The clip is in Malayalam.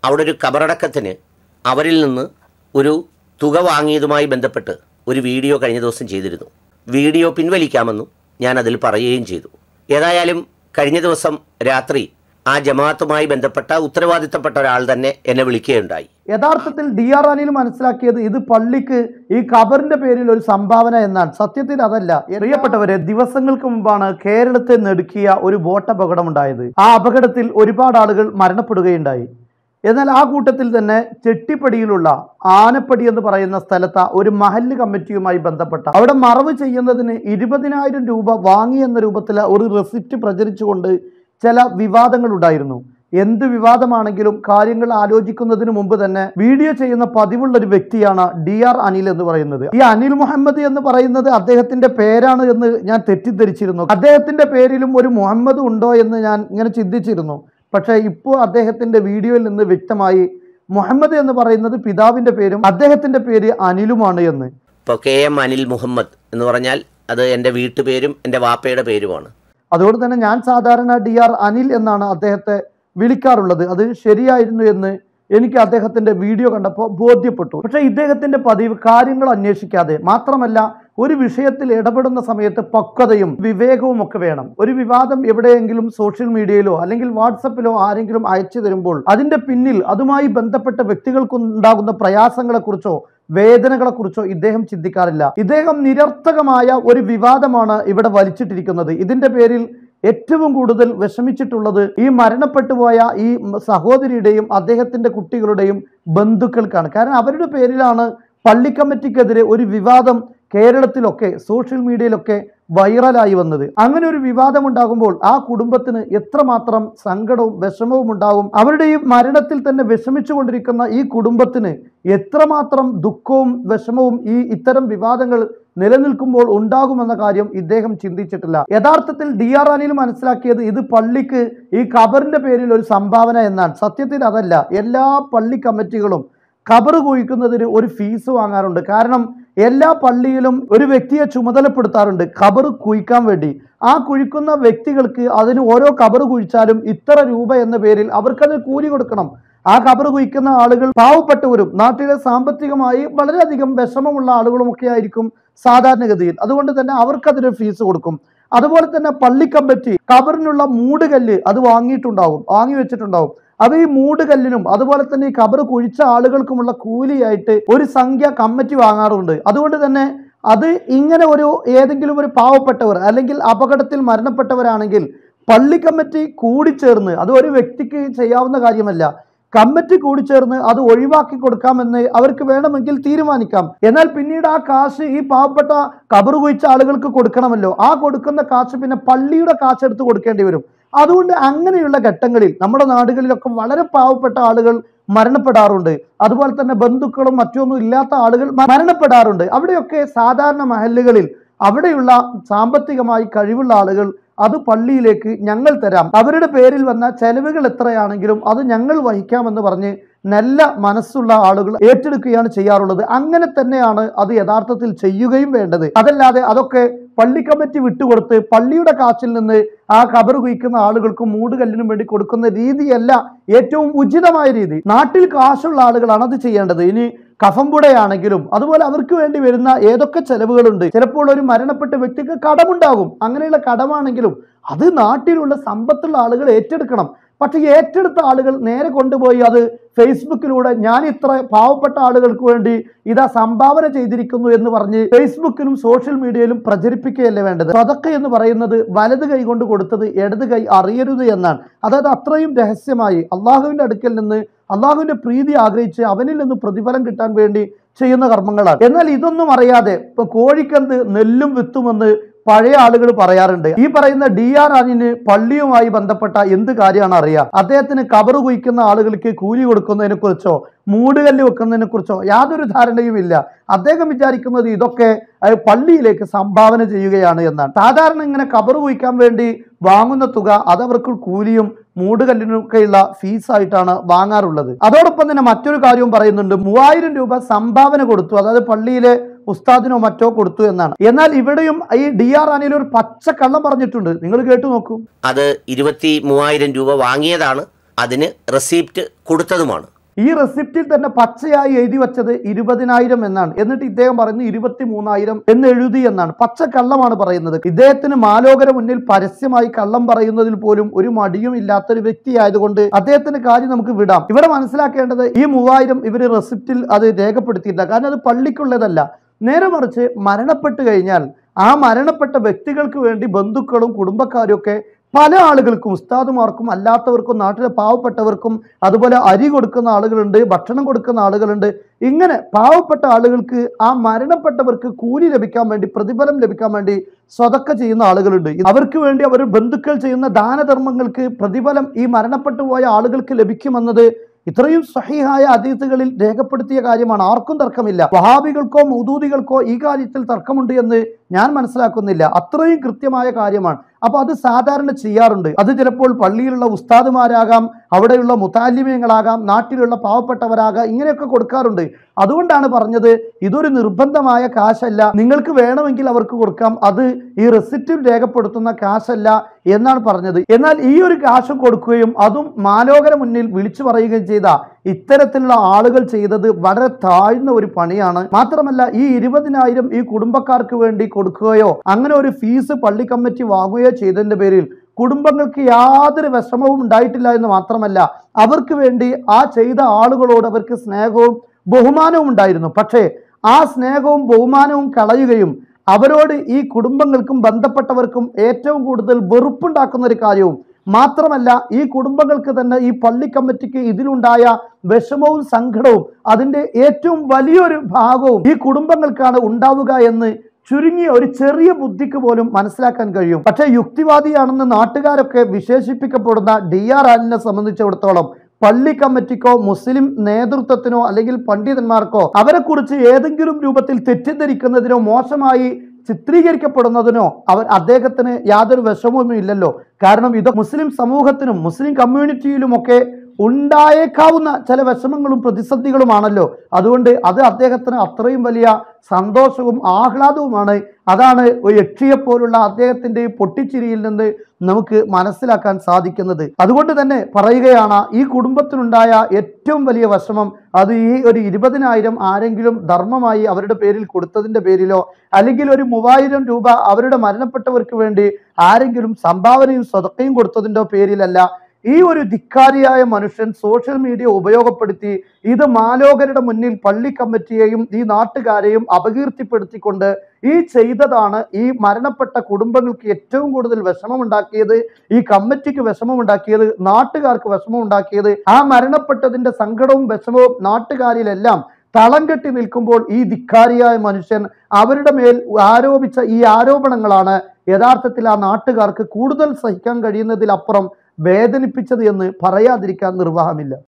അവിടെ ഒരു കബറടക്കത്തിന് അവരിൽ നിന്ന് ഒരു തുക വാങ്ങിയതുമായി ബന്ധപ്പെട്ട് ഒരു വീഡിയോ കഴിഞ്ഞ ദിവസം ചെയ്തിരുന്നു വീഡിയോ പിൻവലിക്കാമെന്നും ഞാൻ അതിൽ പറയുകയും ചെയ്തു ഏതായാലും കഴിഞ്ഞ ദിവസം രാത്രി ആ ജമാഅത്തുമായി ബന്ധപ്പെട്ട ഉത്തരവാദിത്തപ്പെട്ട ഒരാൾ തന്നെ എന്നെ വിളിക്കുകയുണ്ടായി യഥാർത്ഥത്തിൽ ഡി ആർ അനിൽ മനസ്സിലാക്കിയത് ഇത് പള്ളിക്ക് ഈ ഖബറിന്റെ പേരിൽ ഒരു സംഭാവന എന്നാണ് സത്യത്തിൽ അതല്ല പ്രിയപ്പെട്ടവരെ ദിവസങ്ങൾക്ക് മുമ്പാണ് കേരളത്തെ നെടുക്കിയ ഒരു ബോട്ട് അപകടമുണ്ടായത് ആ അപകടത്തിൽ ഒരുപാട് ആളുകൾ മരണപ്പെടുകയുണ്ടായി എന്നാൽ ആ കൂട്ടത്തിൽ തന്നെ ചെട്ടിപ്പടിയിലുള്ള ആനപ്പടി എന്ന് പറയുന്ന സ്ഥലത്ത് ഒരു മഹല്ല് കമ്മിറ്റിയുമായി ബന്ധപ്പെട്ട അവിടെ മറവ് ചെയ്യുന്നതിന് ഇരുപതിനായിരം രൂപ വാങ്ങി എന്ന രൂപത്തിൽ ഒരു റെസിപ്റ്റ് പ്രചരിച്ചുകൊണ്ട് ചില വിവാദങ്ങൾ ഉണ്ടായിരുന്നു എന്ത് വിവാദമാണെങ്കിലും കാര്യങ്ങൾ ആലോചിക്കുന്നതിന് മുമ്പ് തന്നെ വീഡിയോ ചെയ്യുന്ന പതിവുള്ള ഒരു വ്യക്തിയാണ് ഡി ആർ അനിൽ എന്ന് പറയുന്നത് ഈ അനിൽ മുഹമ്മദ് എന്ന് പറയുന്നത് അദ്ദേഹത്തിന്റെ പേരാണ് എന്ന് ഞാൻ തെറ്റിദ്ധരിച്ചിരുന്നു അദ്ദേഹത്തിന്റെ പേരിലും ഒരു മുഹമ്മദ് ഉണ്ടോ എന്ന് ഞാൻ ഇങ്ങനെ ചിന്തിച്ചിരുന്നു പക്ഷേ ഇപ്പോൾ അദ്ദേഹത്തിന്റെ വീഡിയോയിൽ നിന്ന് വ്യക്തമായി മുഹമ്മദ് എന്ന് പറയുന്നത് പിതാവിന്റെ പേരും അദ്ദേഹത്തിന്റെ പേര് അനിലുമാണ് എന്ന് ഇപ്പോൾ കെ എം അനിൽ മുഹമ്മദ് എന്ന് പറഞ്ഞാൽ അത് എൻ്റെ വീട്ടുപേരും എൻ്റെ വാപ്പയുടെ പേരുമാണ് അതുകൊണ്ട് തന്നെ ഞാൻ സാധാരണ ഡി ആർ അനിൽ എന്നാണ് അദ്ദേഹത്തെ വിളിക്കാറുള്ളത് അത് ശരിയായിരുന്നു എന്ന് എനിക്ക് അദ്ദേഹത്തിന്റെ വീഡിയോ കണ്ടപ്പോൾ ബോധ്യപ്പെട്ടു പക്ഷേ ഇദ്ദേഹത്തിന്റെ പതിവ് കാര്യങ്ങൾ അന്വേഷിക്കാതെ മാത്രമല്ല ഒരു വിഷയത്തിൽ ഇടപെടുന്ന സമയത്ത് പക്വതയും വിവേകവും ഒക്കെ വേണം ഒരു വിവാദം എവിടെയെങ്കിലും സോഷ്യൽ മീഡിയയിലോ അല്ലെങ്കിൽ വാട്സപ്പിലോ ആരെങ്കിലും അയച്ചു തരുമ്പോൾ അതിന്റെ പിന്നിൽ അതുമായി ബന്ധപ്പെട്ട വ്യക്തികൾക്കുണ്ടാകുന്ന പ്രയാസങ്ങളെക്കുറിച്ചോ വേദനകളെക്കുറിച്ചോ ഇദ്ദേഹം ചിന്തിക്കാറില്ല ഇദ്ദേഹം നിരർത്ഥകമായ ഒരു വിവാദമാണ് ഇവിടെ വലിച്ചിട്ടിരിക്കുന്നത് ഇതിന്റെ പേരിൽ ഏറ്റവും കൂടുതൽ വിഷമിച്ചിട്ടുള്ളത് ഈ മരണപ്പെട്ടു പോയ ഈ സഹോദരിയുടെയും അദ്ദേഹത്തിന്റെ കുട്ടികളുടെയും ബന്ധുക്കൾക്കാണ് കാരണം അവരുടെ പേരിലാണ് പള്ളി കമ്മിറ്റിക്കെതിരെ ഒരു വിവാദം കേരളത്തിലൊക്കെ സോഷ്യൽ മീഡിയയിലൊക്കെ വൈറലായി വന്നത് അങ്ങനെ ഒരു വിവാദം ഉണ്ടാകുമ്പോൾ ആ കുടുംബത്തിന് എത്രമാത്രം സങ്കടവും വിഷമവും ഉണ്ടാകും അവരുടെ ഈ മരണത്തിൽ തന്നെ വിഷമിച്ചുകൊണ്ടിരിക്കുന്ന ഈ കുടുംബത്തിന് എത്രമാത്രം ദുഃഖവും വിഷമവും ഈ ഇത്തരം വിവാദങ്ങൾ നിലനിൽക്കുമ്പോൾ ഉണ്ടാകുമെന്ന കാര്യം ഇദ്ദേഹം ചിന്തിച്ചിട്ടില്ല യഥാർത്ഥത്തിൽ ഡി ആർ അനിൽ മനസ്സിലാക്കിയത് ഇത് പള്ളിക്ക് ഈ ഖബറിന്റെ പേരിൽ ഒരു സംഭാവന എന്നാണ് സത്യത്തിൽ അതല്ല എല്ലാ പള്ളി കമ്മിറ്റികളും ഖബർ കുഴിക്കുന്നതിന് ഒരു ഫീസ് വാങ്ങാറുണ്ട് കാരണം എല്ലാ പള്ളിയിലും ഒരു വ്യക്തിയെ ചുമതലപ്പെടുത്താറുണ്ട് ഖബർ കുഴിക്കാൻ വേണ്ടി ആ കുഴിക്കുന്ന വ്യക്തികൾക്ക് അതിന് ഓരോ ഖബർ കുഴിച്ചാലും ഇത്ര രൂപ എന്ന പേരിൽ അവർക്കതിന് കൂലി കൊടുക്കണം ആ ഖബർ കുഴിക്കുന്ന ആളുകൾ പാവപ്പെട്ടവരും നാട്ടിലെ സാമ്പത്തികമായി വളരെയധികം വിഷമമുള്ള ആളുകളും ഒക്കെ ആയിരിക്കും സാധാരണഗതിയിൽ അതുകൊണ്ട് തന്നെ അവർക്കതിന് ഫീസ് കൊടുക്കും അതുപോലെ തന്നെ പള്ളി കമ്മിറ്റി ഖബറിനുള്ള മൂടുകല്ല് അത് വാങ്ങിയിട്ടുണ്ടാവും വാങ്ങി വെച്ചിട്ടുണ്ടാവും അത് ഈ മൂടുകല്ലിനും അതുപോലെ തന്നെ ഈ ഖബർ കുഴിച്ച ആളുകൾക്കുമുള്ള കൂലിയായിട്ട് ഒരു സംഖ്യ കമ്മിറ്റി വാങ്ങാറുണ്ട് അതുകൊണ്ട് തന്നെ അത് ഇങ്ങനെ ഒരു ഏതെങ്കിലും ഒരു പാവപ്പെട്ടവർ അല്ലെങ്കിൽ അപകടത്തിൽ മരണപ്പെട്ടവരാണെങ്കിൽ പള്ളി കമ്മിറ്റി കൂടിച്ചേർന്ന് അത് ഒരു വ്യക്തിക്ക് ചെയ്യാവുന്ന കാര്യമല്ല കമ്മിറ്റി കൂടിച്ചേർന്ന് അത് ഒഴിവാക്കി കൊടുക്കാമെന്ന് അവർക്ക് വേണമെങ്കിൽ തീരുമാനിക്കാം എന്നാൽ പിന്നീട് ആ കാശ് ഈ പാവപ്പെട്ട കബർ കുഴിച്ച ആളുകൾക്ക് കൊടുക്കണമല്ലോ ആ കൊടുക്കുന്ന കാശ് പിന്നെ പള്ളിയുടെ കാശ് എടുത്ത് കൊടുക്കേണ്ടി വരും അതുകൊണ്ട് അങ്ങനെയുള്ള ഘട്ടങ്ങളിൽ നമ്മുടെ നാടുകളിലൊക്കെ വളരെ പാവപ്പെട്ട ആളുകൾ മരണപ്പെടാറുണ്ട് അതുപോലെ തന്നെ ബന്ധുക്കളും മറ്റൊന്നും ഇല്ലാത്ത ആളുകൾ മരണപ്പെടാറുണ്ട് അവിടെയൊക്കെ സാധാരണ മഹല്ലുകളിൽ അവിടെയുള്ള സാമ്പത്തികമായി കഴിവുള്ള ആളുകൾ അത് പള്ളിയിലേക്ക് ഞങ്ങൾ തരാം അവരുടെ പേരിൽ വന്ന ചെലവുകൾ എത്രയാണെങ്കിലും അത് ഞങ്ങൾ വഹിക്കാമെന്ന് പറഞ്ഞ് നല്ല മനസ്സുള്ള ആളുകൾ ഏറ്റെടുക്കുകയാണ് ചെയ്യാറുള്ളത് അങ്ങനെ തന്നെയാണ് അത് യഥാർത്ഥത്തിൽ ചെയ്യുകയും വേണ്ടത് അതല്ലാതെ അതൊക്കെ പള്ളി കമ്മിറ്റി വിട്ടുകൊടുത്ത് പള്ളിയുടെ കാശിൽ നിന്ന് ആ കബർ കുയിക്കുന്ന ആളുകൾക്ക് മൂടുകല്ലിനും വേണ്ടി കൊടുക്കുന്ന രീതിയല്ല ഏറ്റവും ഉചിതമായ രീതി നാട്ടിൽ കാശുള്ള ആളുകളാണ് അത് ചെയ്യേണ്ടത് ഇനി കഫംപുടയാണെങ്കിലും അതുപോലെ അവർക്ക് വേണ്ടി വരുന്ന ഏതൊക്കെ ചെലവുകളുണ്ട് ചിലപ്പോൾ ഒരു മരണപ്പെട്ട വ്യക്തിക്ക് കടമുണ്ടാകും അങ്ങനെയുള്ള കടമാണെങ്കിലും അത് നാട്ടിലുള്ള സമ്പത്തുള്ള ആളുകൾ ഏറ്റെടുക്കണം പക്ഷേ ഏറ്റെടുത്ത ആളുകൾ നേരെ കൊണ്ടുപോയി അത് ഫേസ്ബുക്കിലൂടെ ഞാൻ ഇത്ര പാവപ്പെട്ട ആളുകൾക്ക് വേണ്ടി ഇതാ സംഭാവന ചെയ്തിരിക്കുന്നു എന്ന് പറഞ്ഞ് ഫേസ്ബുക്കിലും സോഷ്യൽ മീഡിയയിലും പ്രചരിപ്പിക്കുകയല്ലേ വേണ്ടത് അതൊക്കെ എന്ന് പറയുന്നത് വലത് കൈ കൊണ്ട് കൊടുത്തത് ഇടത് കൈ അറിയരുത് എന്നാണ് അതായത് അത്രയും രഹസ്യമായി അള്ളാഹുവിന്റെ അടുക്കൽ നിന്ന് അള്ളാഹുവിന്റെ പ്രീതി ആഗ്രഹിച്ച് അവനിൽ നിന്ന് പ്രതിഫലം കിട്ടാൻ വേണ്ടി ചെയ്യുന്ന കർമ്മങ്ങളാണ് എന്നാൽ ഇതൊന്നും അറിയാതെ ഇപ്പൊ കോഴിക്കന്ത് നെല്ലും വിത്തുമെന്ന് പഴയ ആളുകൾ പറയാറുണ്ട് ഈ പറയുന്ന ഡി ആർ അനിന് പള്ളിയുമായി ബന്ധപ്പെട്ട എന്ത് കാര്യമാണ് അറിയാം അദ്ദേഹത്തിന് കബറ് കുഴിക്കുന്ന ആളുകൾക്ക് കൂലി കൊടുക്കുന്നതിനെ കുറിച്ചോ മൂടുകല്ല് വെക്കുന്നതിനെ കുറിച്ചോ യാതൊരു ധാരണയും ഇല്ല അദ്ദേഹം വിചാരിക്കുന്നത് ഇതൊക്കെ അഹ് പള്ളിയിലേക്ക് സംഭാവന ചെയ്യുകയാണ് എന്നാണ് സാധാരണ ഇങ്ങനെ കബറ് കുഴിക്കാൻ വേണ്ടി വാങ്ങുന്ന തുക അത് അവർക്ക് കൂലിയും മൂടുകല്ലിനൊക്കെയുള്ള ഫീസായിട്ടാണ് വാങ്ങാറുള്ളത് അതോടൊപ്പം തന്നെ മറ്റൊരു കാര്യവും പറയുന്നുണ്ട് മൂവായിരം രൂപ സംഭാവന കൊടുത്തു അതായത് പള്ളിയിലെ ഉസ്താദിനോ മറ്റോ കൊടുത്തു എന്നാണ് എന്നാൽ ഇവിടെയും ഈ ഡി ആർ അനിൽ ഒരു പച്ച കള്ളം പറഞ്ഞിട്ടുണ്ട് നിങ്ങൾ കേട്ടു നോക്കൂ അത് ഇരുപത്തി മൂവായിരം രൂപ വാങ്ങിയതാണ് അതിന് റെസീപ്റ്റ് കൊടുത്തതുമാണ് ഈ റെസിപ്റ്റിൽ തന്നെ പച്ചയായി എഴുതി വെച്ചത് ഇരുപതിനായിരം എന്നാണ് എന്നിട്ട് ഇദ്ദേഹം പറയുന്നത് ഇരുപത്തി മൂന്നായിരം എന്ന് എഴുതി എന്നാണ് പച്ച കള്ളമാണ് പറയുന്നത് ഇദ്ദേഹത്തിന് മാലോകര മുന്നിൽ പരസ്യമായി കള്ളം പറയുന്നതിൽ പോലും ഒരു മടിയും ഇല്ലാത്തൊരു വ്യക്തി ആയതുകൊണ്ട് അദ്ദേഹത്തിന്റെ കാര്യം നമുക്ക് വിടാം ഇവിടെ മനസ്സിലാക്കേണ്ടത് ഈ മൂവായിരം ഇവര് റെസിപ്റ്റിൽ അത് രേഖപ്പെടുത്തിയിട്ടില്ല കാരണം അത് പള്ളിക്കുള്ളതല്ല നേരെ മറിച്ച് മരണപ്പെട്ട് കഴിഞ്ഞാൽ ആ മരണപ്പെട്ട വ്യക്തികൾക്ക് വേണ്ടി ബന്ധുക്കളും കുടുംബക്കാരും ഒക്കെ പല ആളുകൾക്കും ഉസ്താദുമാർക്കും അല്ലാത്തവർക്കും നാട്ടിലെ പാവപ്പെട്ടവർക്കും അതുപോലെ അരി കൊടുക്കുന്ന ആളുകളുണ്ട് ഭക്ഷണം കൊടുക്കുന്ന ആളുകളുണ്ട് ഇങ്ങനെ പാവപ്പെട്ട ആളുകൾക്ക് ആ മരണപ്പെട്ടവർക്ക് കൂലി ലഭിക്കാൻ വേണ്ടി പ്രതിഫലം ലഭിക്കാൻ വേണ്ടി സ്വതക്ക ചെയ്യുന്ന ആളുകളുണ്ട് അവർക്ക് വേണ്ടി അവർ ബന്ധുക്കൾ ചെയ്യുന്ന ദാനധർമ്മങ്ങൾക്ക് പ്രതിഫലം ഈ മരണപ്പെട്ടു പോയ ആളുകൾക്ക് ലഭിക്കുമെന്നത് ഇത്രയും സഹിഹായ അതീതുകളിൽ രേഖപ്പെടുത്തിയ കാര്യമാണ് ആർക്കും തർക്കമില്ല വഹാബികൾക്കോ മൗദൂദികൾക്കോ ഈ കാര്യത്തിൽ തർക്കമുണ്ട് എന്ന് ഞാൻ മനസ്സിലാക്കുന്നില്ല അത്രയും കൃത്യമായ കാര്യമാണ് അപ്പൊ അത് സാധാരണ ചെയ്യാറുണ്ട് അത് ചിലപ്പോൾ പള്ളിയിലുള്ള ഉസ്താദുമാരാകാം അവിടെയുള്ള മുത്താലിമ്യങ്ങളാകാം നാട്ടിലുള്ള പാവപ്പെട്ടവരാകാം ഇങ്ങനെയൊക്കെ കൊടുക്കാറുണ്ട് അതുകൊണ്ടാണ് പറഞ്ഞത് ഇതൊരു നിർബന്ധമായ കാശല്ല നിങ്ങൾക്ക് വേണമെങ്കിൽ അവർക്ക് കൊടുക്കാം അത് ഈ റെസിപ്റ്റിൽ രേഖപ്പെടുത്തുന്ന കാശല്ല എന്നാണ് പറഞ്ഞത് എന്നാൽ ഈ ഒരു കാശ് കൊടുക്കുകയും അതും മാലോകര മുന്നിൽ വിളിച്ചു പറയുകയും ചെയ്ത ഇത്തരത്തിലുള്ള ആളുകൾ ചെയ്തത് വളരെ താഴ്ന്ന ഒരു പണിയാണ് മാത്രമല്ല ഈ ഇരുപതിനായിരം ഈ കുടുംബക്കാർക്ക് വേണ്ടി കൊടുക്കുകയോ അങ്ങനെ ഒരു ഫീസ് പള്ളി കമ്മിറ്റി വാങ്ങുകയോ ചെയ്തതിന്റെ പേരിൽ കുടുംബങ്ങൾക്ക് യാതൊരു വിഷമവും ഉണ്ടായിട്ടില്ല എന്ന് മാത്രമല്ല അവർക്ക് വേണ്ടി ആ ചെയ്ത ആളുകളോട് അവർക്ക് സ്നേഹവും ബഹുമാനവും ഉണ്ടായിരുന്നു പക്ഷേ ആ സ്നേഹവും ബഹുമാനവും കളയുകയും അവരോട് ഈ കുടുംബങ്ങൾക്കും ബന്ധപ്പെട്ടവർക്കും ഏറ്റവും കൂടുതൽ വെറുപ്പുണ്ടാക്കുന്ന ഒരു കാര്യവും മാത്രമല്ല ഈ കുടുംബങ്ങൾക്ക് തന്നെ ഈ പള്ളി കമ്മിറ്റിക്ക് ഇതിലുണ്ടായ വിഷമവും സങ്കടവും അതിന്റെ ഏറ്റവും വലിയൊരു ഭാഗവും ഈ കുടുംബങ്ങൾക്കാണ് ഉണ്ടാവുക എന്ന് ചുരുങ്ങിയ ഒരു ചെറിയ ബുദ്ധിക്ക് പോലും മനസ്സിലാക്കാൻ കഴിയും പക്ഷേ യുക്തിവാദിയാണെന്ന് നാട്ടുകാരൊക്കെ വിശേഷിപ്പിക്കപ്പെടുന്ന ഡി ആർ ആലിനെ സംബന്ധിച്ചിടത്തോളം പള്ളി കമ്മിറ്റിക്കോ മുസ്ലിം നേതൃത്വത്തിനോ അല്ലെങ്കിൽ പണ്ഡിതന്മാർക്കോ അവരെ കുറിച്ച് ഏതെങ്കിലും രൂപത്തിൽ തെറ്റിദ്ധരിക്കുന്നതിനോ മോശമായി ചിത്രീകരിക്കപ്പെടുന്നതിനോ അവർ അദ്ദേഹത്തിന് യാതൊരു വിഷമവും ഇല്ലല്ലോ കാരണം ഇത് മുസ്ലിം സമൂഹത്തിനും മുസ്ലിം കമ്മ്യൂണിറ്റിയിലുമൊക്കെ ഉണ്ടായേക്കാവുന്ന ചില വിഷമങ്ങളും പ്രതിസന്ധികളുമാണല്ലോ അതുകൊണ്ട് അത് അദ്ദേഹത്തിന് അത്രയും വലിയ സന്തോഷവും ആഹ്ലാദവുമാണ് അതാണ് ഒരു യക്ഷിയെപ്പോലുള്ള അദ്ദേഹത്തിന്റെ ഈ പൊട്ടിച്ചിരിയിൽ നിന്ന് നമുക്ക് മനസ്സിലാക്കാൻ സാധിക്കുന്നത് അതുകൊണ്ട് തന്നെ പറയുകയാണ് ഈ കുടുംബത്തിനുണ്ടായ ഏറ്റവും വലിയ വിഷമം അത് ഈ ഒരു ഇരുപതിനായിരം ആരെങ്കിലും ധർമ്മമായി അവരുടെ പേരിൽ കൊടുത്തതിന്റെ പേരിലോ അല്ലെങ്കിൽ ഒരു മൂവായിരം രൂപ അവരുടെ മരണപ്പെട്ടവർക്ക് വേണ്ടി ആരെങ്കിലും സംഭാവനയും സ്വതക്കയും കൊടുത്തതിൻ്റെ പേരിലല്ല ഈ ഒരു ധിക്കാരിയായ മനുഷ്യൻ സോഷ്യൽ മീഡിയ ഉപയോഗപ്പെടുത്തി ഇത് മാലോകരുടെ മുന്നിൽ പള്ളി കമ്മിറ്റിയെയും ഈ നാട്ടുകാരെയും അപകീർത്തിപ്പെടുത്തിക്കൊണ്ട് ഈ ചെയ്തതാണ് ഈ മരണപ്പെട്ട കുടുംബങ്ങൾക്ക് ഏറ്റവും കൂടുതൽ വിഷമമുണ്ടാക്കിയത് ഈ കമ്മിറ്റിക്ക് വിഷമമുണ്ടാക്കിയത് നാട്ടുകാർക്ക് വിഷമമുണ്ടാക്കിയത് ആ മരണപ്പെട്ടതിന്റെ സങ്കടവും വിഷമവും നാട്ടുകാരിലെല്ലാം തളം കെട്ടി നിൽക്കുമ്പോൾ ഈ ധിക്കാരിയായ മനുഷ്യൻ അവരുടെ മേൽ ആരോപിച്ച ഈ ആരോപണങ്ങളാണ് യഥാർത്ഥത്തിൽ ആ നാട്ടുകാർക്ക് കൂടുതൽ സഹിക്കാൻ കഴിയുന്നതിലപ്പുറം വേദനിപ്പിച്ചത് എന്ന് പറയാതിരിക്കാൻ നിർവാഹമില്ല